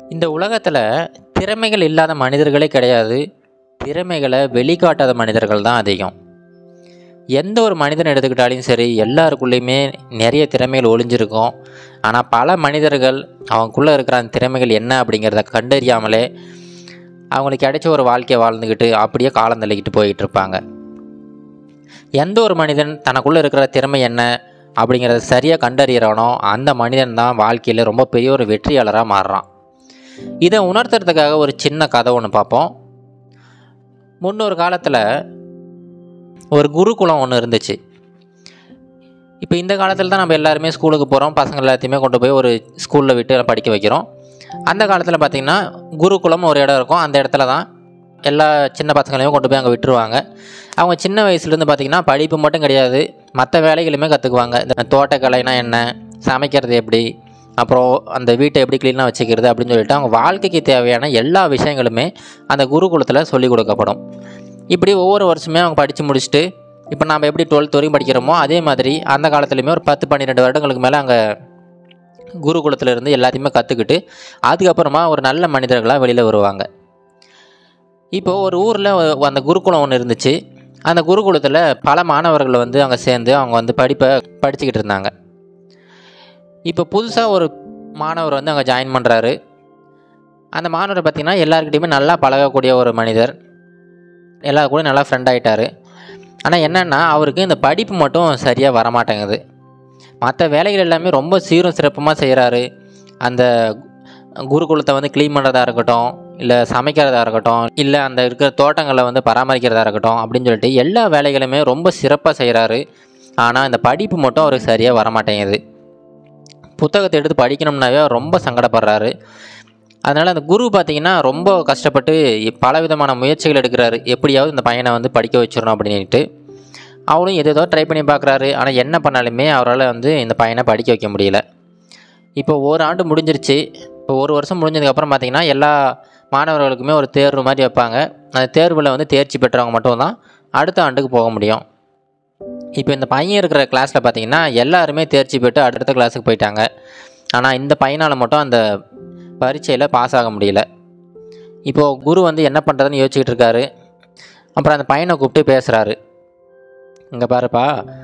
இந்த உலகத்தில் திறமைகள் இல்லாத மனிதர்களே கிடையாது திறமைகளை வெளிக்காட்டாத மனிதர்கள் தான் அதிகம் எந்த ஒரு மனிதன் எடுத்துக்கிட்டாலும் சரி எல்லாருக்குள்ளேயுமே நிறைய திறமைகள் ஒளிஞ்சிருக்கும் ஆனால் பல மனிதர்கள் அவங்களுக்குள்ளே இருக்கிற அந்த திறமைகள் என்ன அப்படிங்கிறத கண்டறியாமலே அவங்களுக்கு கிடைச்ச ஒரு வாழ்க்கையை வாழ்ந்துக்கிட்டு அப்படியே காலம் தள்ளிக்கிட்டு போயிட்டு இருப்பாங்க எந்த ஒரு மனிதன் தனக்குள்ளே இருக்கிற திறமை என்ன அப்படிங்கிறத சரியாக கண்டறியறானோ அந்த மனிதன் தான் வாழ்க்கையில் ரொம்ப பெரிய ஒரு வெற்றியாளராக மாறுறான் இதை உணர்த்துறதுக்காக ஒரு சின்ன கதை ஒன்று பார்ப்போம் முன்னொரு காலத்தில் ஒரு குருகுலம் ஒன்று இருந்துச்சு இப்போ இந்த காலத்தில் தான் நம்ம எல்லாருமே ஸ்கூலுக்கு போகிறோம் பசங்க எல்லாத்தையுமே கொண்டு போய் ஒரு ஸ்கூலில் விட்டு படிக்க வைக்கிறோம் அந்த காலத்தில் பார்த்திங்கன்னா குருகுலம் ஒரு இடம் இருக்கும் அந்த இடத்துல தான் எல்லா சின்ன பசங்களையும் கொண்டு போய் அங்கே விட்டுருவாங்க அவங்க சின்ன வயசுலேருந்து பார்த்திங்கன்னா படிப்பு மட்டும் கிடையாது மற்ற வேலைகளுமே கற்றுக்குவாங்க இந்த தோட்டக்கலைனா என்ன சமைக்கிறது எப்படி அப்புறம் அந்த வீட்டை எப்படி க்ளீனாக வச்சுக்கிறது அப்படின்னு சொல்லிட்டு அவங்க வாழ்க்கைக்கு தேவையான எல்லா விஷயங்களுமே அந்த குருகுலத்தில் சொல்லிக் கொடுக்கப்படும் இப்படி ஒவ்வொரு வருஷமே அவங்க படித்து முடிச்சுட்டு இப்போ நாம் எப்படி டுவெல்த் வரைக்கும் படிக்கிறோமோ அதே மாதிரி அந்த காலத்துலேயுமே ஒரு பத்து பன்னிரெண்டு வருடங்களுக்கு மேலே அங்கே குருகுலத்தில் இருந்து எல்லாத்தையுமே கற்றுக்கிட்டு அதுக்கப்புறமா ஒரு நல்ல மனிதர்களாக வெளியில் வருவாங்க இப்போது ஒரு ஊரில் அந்த குருகுலம் ஒன்று இருந்துச்சு அந்த குருகுலத்தில் பல மாணவர்கள் வந்து அங்கே சேர்ந்து அவங்க வந்து படிப்பை படிச்சுக்கிட்டு இருந்தாங்க இப்போ புதுசாக ஒரு மாணவர் வந்து அங்கே ஜாயின் பண்ணுறாரு அந்த மாணவர் பார்த்திங்கன்னா எல்லாருக்கிட்டையுமே நல்லா பழகக்கூடிய ஒரு மனிதர் எல்லாரு கூட நல்லா ஃப்ரெண்ட் ஆகிட்டார் ஆனால் என்னென்னா அவருக்கு இந்த படிப்பு மட்டும் சரியாக வரமாட்டேங்குது மற்ற வேலைகள் எல்லாமே ரொம்ப சீரும் சிறப்புமாக செய்கிறாரு அந்த குருகுலத்தை வந்து க்ளீன் பண்ணுறதா இருக்கட்டும் இல்லை சமைக்கிறதா இருக்கட்டும் இல்லை அந்த இருக்கிற தோட்டங்களை வந்து பராமரிக்கிறதா இருக்கட்டும் அப்படின்னு சொல்லிட்டு எல்லா வேலைகளுமே ரொம்ப சிறப்பாக செய்கிறாரு ஆனால் இந்த படிப்பு மட்டும் அவருக்கு சரியாக வரமாட்டேங்குது புத்தகத்தை எடுத்து படிக்கணும்னாவே அவர் ரொம்ப சங்கடப்படுறாரு அதனால் அந்த குரு பார்த்திங்கன்னா ரொம்ப கஷ்டப்பட்டு பல விதமான முயற்சிகள் எடுக்கிறாரு எப்படியாவது இந்த பையனை வந்து படிக்க வச்சிடணும் அப்படின்ட்டு அவரும் எதோ ட்ரை பண்ணி பார்க்குறாரு ஆனால் என்ன பண்ணாலுமே அவரால் வந்து இந்த பையனை படிக்க வைக்க முடியல இப்போ ஒரு ஆண்டு முடிஞ்சிருச்சு இப்போ ஒரு வருஷம் முடிஞ்சதுக்கப்புறம் பார்த்திங்கன்னா எல்லா மாணவர்களுக்குமே ஒரு தேர்வு மாதிரி வைப்பாங்க அந்த தேர்வில் வந்து தேர்ச்சி பெற்றவங்க மட்டும்தான் அடுத்த ஆண்டுக்கு போக முடியும் இப்போ இந்த பையன் இருக்கிற கிளாஸில் பார்த்தீங்கன்னா எல்லாருமே தேர்ச்சி பெற்று அடுத்த கிளாஸுக்கு போயிட்டாங்க ஆனால் இந்த பையனால் மட்டும் அந்த பரீட்சையில் பாஸ் ஆக முடியல இப்போது குரு வந்து என்ன பண்ணுறதுன்னு யோசிச்சுக்கிட்டு இருக்காரு அப்புறம் அந்த பையனை கூப்பிட்டு பேசுகிறாரு இங்கே பாருப்பா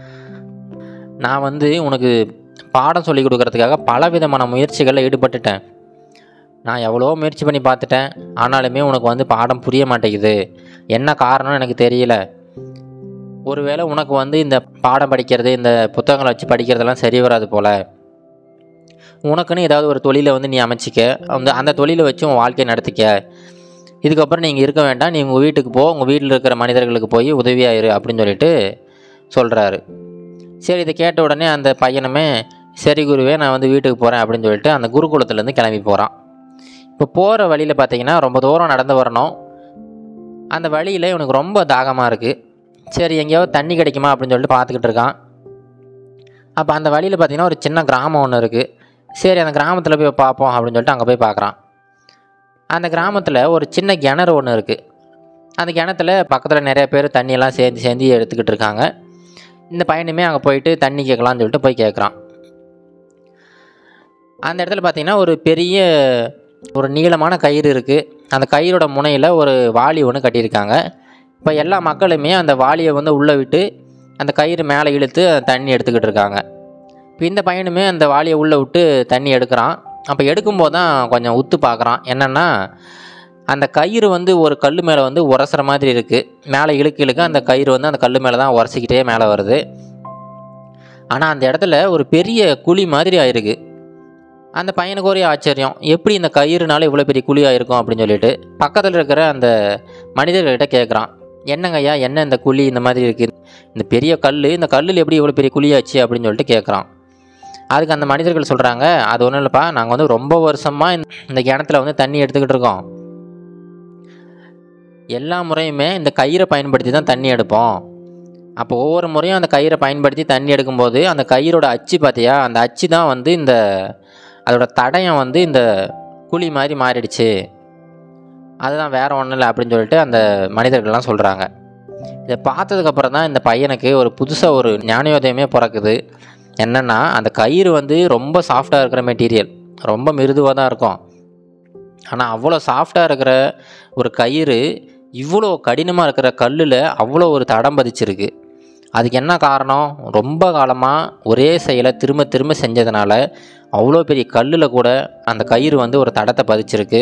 நான் வந்து உனக்கு பாடம் சொல்லி கொடுக்கறதுக்காக பல விதமான முயற்சிகளில் ஈடுபட்டுட்டேன் நான் எவ்வளோ முயற்சி பண்ணி பார்த்துட்டேன் ஆனாலுமே உனக்கு வந்து பாடம் புரிய மாட்டேங்குது என்ன காரணம்னு எனக்கு தெரியல ஒருவேளை உனக்கு வந்து இந்த பாடம் படிக்கிறது இந்த புத்தகங்களை வச்சு படிக்கிறதெல்லாம் சரி வராது போல் உனக்குன்னு ஏதாவது ஒரு தொழிலை வந்து நீ அமைச்சிக்க அந்த அந்த தொழிலை வச்சு உன் வாழ்க்கையை நடத்திக்க இதுக்கப்புறம் நீங்கள் இருக்க வேண்டாம் நீ உங்கள் வீட்டுக்கு போ உங்கள் வீட்டில் இருக்கிற மனிதர்களுக்கு போய் உதவியாயிரு அப்படின்னு சொல்லிட்டு சொல்கிறாரு சரி இதை கேட்ட உடனே அந்த பையனுமே சரி குருவே நான் வந்து வீட்டுக்கு போகிறேன் அப்படின்னு சொல்லிட்டு அந்த குருகுலத்துலேருந்து கிளம்பி போகிறான் இப்போ போகிற வழியில் பார்த்தீங்கன்னா ரொம்ப தூரம் நடந்து வரணும் அந்த வழியில் இவனுக்கு ரொம்ப தாகமாக இருக்குது சரி எங்கேயாவது தண்ணி கிடைக்குமா அப்படின்னு சொல்லிட்டு பார்த்துக்கிட்டு இருக்கான் அப்போ அந்த வழியில் பார்த்தீங்கன்னா ஒரு சின்ன கிராமம் ஒன்று இருக்குது சரி அந்த கிராமத்தில் போய் பார்ப்போம் அப்படின்னு சொல்லிட்டு அங்கே போய் பார்க்குறான் அந்த கிராமத்தில் ஒரு சின்ன கிணறு ஒன்று இருக்குது அந்த கிணத்துல பக்கத்தில் நிறைய பேர் தண்ணியெல்லாம் சேர்ந்து சேர்ந்து எடுத்துக்கிட்டு இருக்காங்க இந்த பையனுமே அங்கே போயிட்டு தண்ணி கேட்கலான்னு சொல்லிட்டு போய் கேட்குறான் அந்த இடத்துல பார்த்தீங்கன்னா ஒரு பெரிய ஒரு நீளமான கயிறு இருக்குது அந்த கயிறோட முனையில் ஒரு வாளி ஒன்று கட்டியிருக்காங்க இப்போ எல்லா மக்களுமே அந்த வாளியை வந்து உள்ளே விட்டு அந்த கயிறு மேலே இழுத்து அந்த தண்ணி எடுத்துக்கிட்டு இருக்காங்க இப்போ இந்த பையனுமே அந்த வாளியை உள்ளே விட்டு தண்ணி எடுக்கிறான் அப்போ எடுக்கும்போது தான் கொஞ்சம் உத்து பார்க்குறான் என்னென்னா அந்த கயிறு வந்து ஒரு கல் மேலே வந்து உரசுற மாதிரி இருக்குது மேலே இழுக்க இழுக்க அந்த கயிறு வந்து அந்த கல் மேலே தான் உரசிக்கிட்டே மேலே வருது ஆனால் அந்த இடத்துல ஒரு பெரிய குழி மாதிரி ஆயிருக்கு அந்த பையனுக்கு ஒரே ஆச்சரியம் எப்படி இந்த கயிறுனால இவ்வளோ பெரிய குழி ஆயிருக்கும் அப்படின்னு சொல்லிட்டு பக்கத்தில் இருக்கிற அந்த மனிதர்கிட்ட கேட்குறான் என்னங்க ஐயா என்ன இந்த குழி இந்த மாதிரி இருக்குது இந்த பெரிய கல் இந்த கல்லில் எப்படி இவ்வளோ பெரிய குழியாச்சு அப்படின்னு சொல்லிட்டு கேட்குறான் அதுக்கு அந்த மனிதர்கள் சொல்கிறாங்க அது ஒன்றும் இல்லைப்பா நாங்கள் வந்து ரொம்ப வருஷமாக இந்த இந்த கிணத்துல வந்து தண்ணி எடுத்துக்கிட்டு இருக்கோம் எல்லா முறையுமே இந்த கயிறை பயன்படுத்தி தான் தண்ணி எடுப்போம் அப்போ ஒவ்வொரு முறையும் அந்த கயிறை பயன்படுத்தி தண்ணி எடுக்கும்போது அந்த கயிறோட அச்சு பார்த்தியா அந்த அச்சு தான் வந்து இந்த அதோட தடயம் வந்து இந்த குழி மாதிரி மாறிடுச்சு அதுதான் வேற ஒன்றும் இல்லை அப்படின்னு சொல்லிட்டு அந்த மனிதர்கள்லாம் சொல்கிறாங்க இதை பார்த்ததுக்கப்புறம் தான் இந்த பையனுக்கு ஒரு புதுசாக ஒரு ஞானயோதயமே பிறக்குது என்னென்னா அந்த கயிறு வந்து ரொம்ப சாஃப்டாக இருக்கிற மெட்டீரியல் ரொம்ப மிருதுவாக தான் இருக்கும் ஆனால் அவ்வளோ சாஃப்டாக இருக்கிற ஒரு கயிறு இவ்வளோ கடினமாக இருக்கிற கல்லில் அவ்வளோ ஒரு தடம் பதிச்சிருக்கு அதுக்கு என்ன காரணம் ரொம்ப காலமாக ஒரே செயலை திரும்ப திரும்ப செஞ்சதுனால அவ்வளோ பெரிய கல்லில் கூட அந்த கயிறு வந்து ஒரு தடத்தை பதிச்சிருக்கு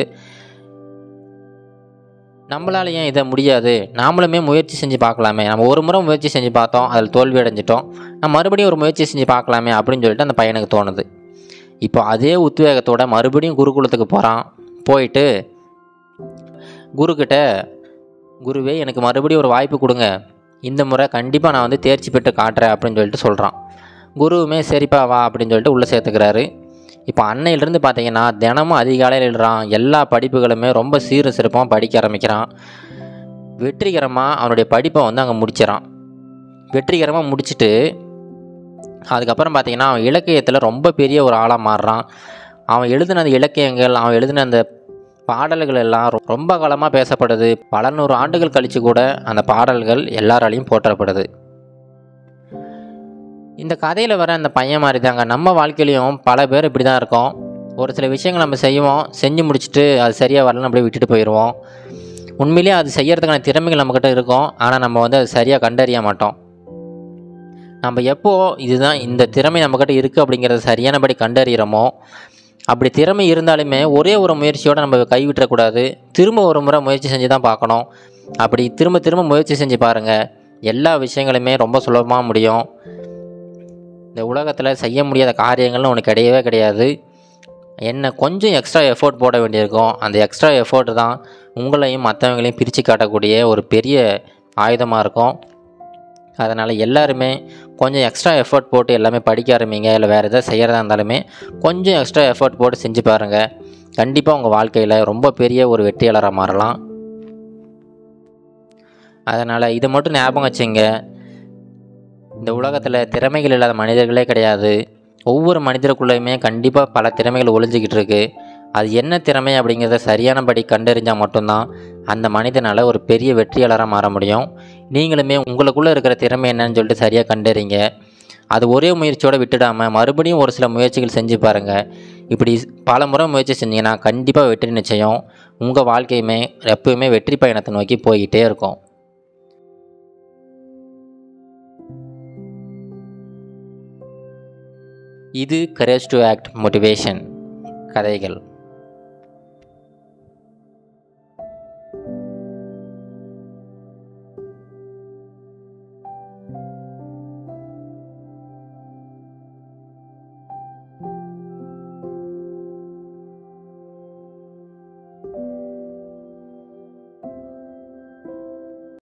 நம்மளால ஏன் இதை முடியாது நாமளுமே முயற்சி செஞ்சு பார்க்கலாமே நம்ம ஒரு முறை முயற்சி செஞ்சு பார்த்தோம் அதில் தோல்வி அடைஞ்சிட்டோம் நம்ம மறுபடியும் ஒரு முயற்சி செஞ்சு பார்க்கலாமே அப்படின்னு சொல்லிட்டு அந்த பையனுக்கு தோணுது இப்போ அதே உத்வேகத்தோட மறுபடியும் குருகுலத்துக்கு போகிறான் போயிட்டு குருக்கிட்ட குருவே எனக்கு மறுபடியும் ஒரு வாய்ப்பு கொடுங்க இந்த முறை கண்டிப்பாக நான் வந்து தேர்ச்சி பெற்று காட்டுறேன் அப்படின்னு சொல்லிட்டு சொல்கிறான் குருவுமே சரிப்பா வா அப்படின்னு சொல்லிட்டு உள்ளே சேர்த்துக்கிறாரு இப்போ அன்னையிலேருந்து பார்த்தீங்கன்னா தினமும் அதிகாலையில் எழுறான் எல்லா படிப்புகளுமே ரொம்ப சீரும் சிறப்பாக படிக்க ஆரம்பிக்கிறான் வெற்றிகரமாக அவனுடைய படிப்பை வந்து அங்கே முடிச்சிடறான் வெற்றிகரமாக முடிச்சுட்டு அதுக்கப்புறம் பார்த்தீங்கன்னா அவன் இலக்கியத்தில் ரொம்ப பெரிய ஒரு ஆளாக மாறுறான் அவன் எழுதின அந்த இலக்கியங்கள் அவன் எழுதின அந்த பாடல்கள் எல்லாம் ரொ- ரொம்ப காலமாக பேசப்படுது பல நூறு ஆண்டுகள் கழித்து கூட அந்த பாடல்கள் எல்லாராலையும் போற்றப்படுது இந்த கதையில் வர அந்த பையன் மாதிரி தாங்க நம்ம வாழ்க்கையிலையும் பல பேர் இப்படி தான் இருக்கோம் ஒரு சில விஷயங்கள் நம்ம செய்வோம் செஞ்சு முடிச்சுட்டு அது சரியாக வரலன்னு அப்படியே விட்டுட்டு போயிடுவோம் உண்மையிலேயே அது செய்யறதுக்கான திறமைகள் நம்மக்கிட்ட இருக்கும் ஆனால் நம்ம வந்து அது சரியாக கண்டறிய மாட்டோம் நம்ம எப்போ இதுதான் இந்த திறமை நம்மக்கிட்ட இருக்குது அப்படிங்கிறத சரியானபடி கண்டறிகிறோமோ அப்படி திறமை இருந்தாலுமே ஒரே ஒரு முயற்சியோடு நம்ம கைவிட்டக்கூடாது திரும்ப ஒரு முறை முயற்சி செஞ்சு தான் பார்க்கணும் அப்படி திரும்ப திரும்ப முயற்சி செஞ்சு பாருங்கள் எல்லா விஷயங்களுமே ரொம்ப சுலபமாக முடியும் இந்த உலகத்தில் செய்ய முடியாத காரியங்கள்னு ஒன்று கிடையவே கிடையாது என்ன கொஞ்சம் எக்ஸ்ட்ரா எஃபோர்ட் போட வேண்டியிருக்கும் அந்த எக்ஸ்ட்ரா எஃபோர்ட் தான் உங்களையும் மற்றவங்களையும் பிரித்து காட்டக்கூடிய ஒரு பெரிய ஆயுதமாக இருக்கும் அதனால் எல்லாருமே கொஞ்சம் எக்ஸ்ட்ரா எஃபோர்ட் போட்டு எல்லாமே படிக்க ஆரம்பிங்க இல்லை வேறு எதாவது செய்கிறதா இருந்தாலுமே கொஞ்சம் எக்ஸ்ட்ரா எஃபோர்ட் போட்டு செஞ்சு பாருங்கள் கண்டிப்பாக உங்கள் வாழ்க்கையில் ரொம்ப பெரிய ஒரு வெற்றியாளராக மாறலாம் அதனால் இதை மட்டும் ஞாபகம் வச்சுங்க இந்த உலகத்தில் திறமைகள் இல்லாத மனிதர்களே கிடையாது ஒவ்வொரு மனிதருக்குள்ளேயுமே கண்டிப்பாக பல திறமைகள் ஒளிஞ்சிக்கிட்டு இருக்கு அது என்ன திறமை அப்படிங்கிறத சரியானபடி கண்டறிஞ்சால் மட்டும்தான் அந்த மனிதனால் ஒரு பெரிய வெற்றியாளராக மாற முடியும் நீங்களுமே உங்களுக்குள்ளே இருக்கிற திறமை என்னன்னு சொல்லிட்டு சரியாக கண்டறிங்க அது ஒரே முயற்சியோடு விட்டுடாமல் மறுபடியும் ஒரு சில முயற்சிகள் செஞ்சு பாருங்கள் இப்படி பல முறை முயற்சி செஞ்சீங்கன்னா கண்டிப்பாக வெற்றி நிச்சயம் உங்கள் வாழ்க்கையுமே எப்பவுமே வெற்றி பயணத்தை நோக்கி போய்கிட்டே இருக்கும் இது கரேஜ் டு ஆக்ட் மோட்டிவேஷன் கதைகள்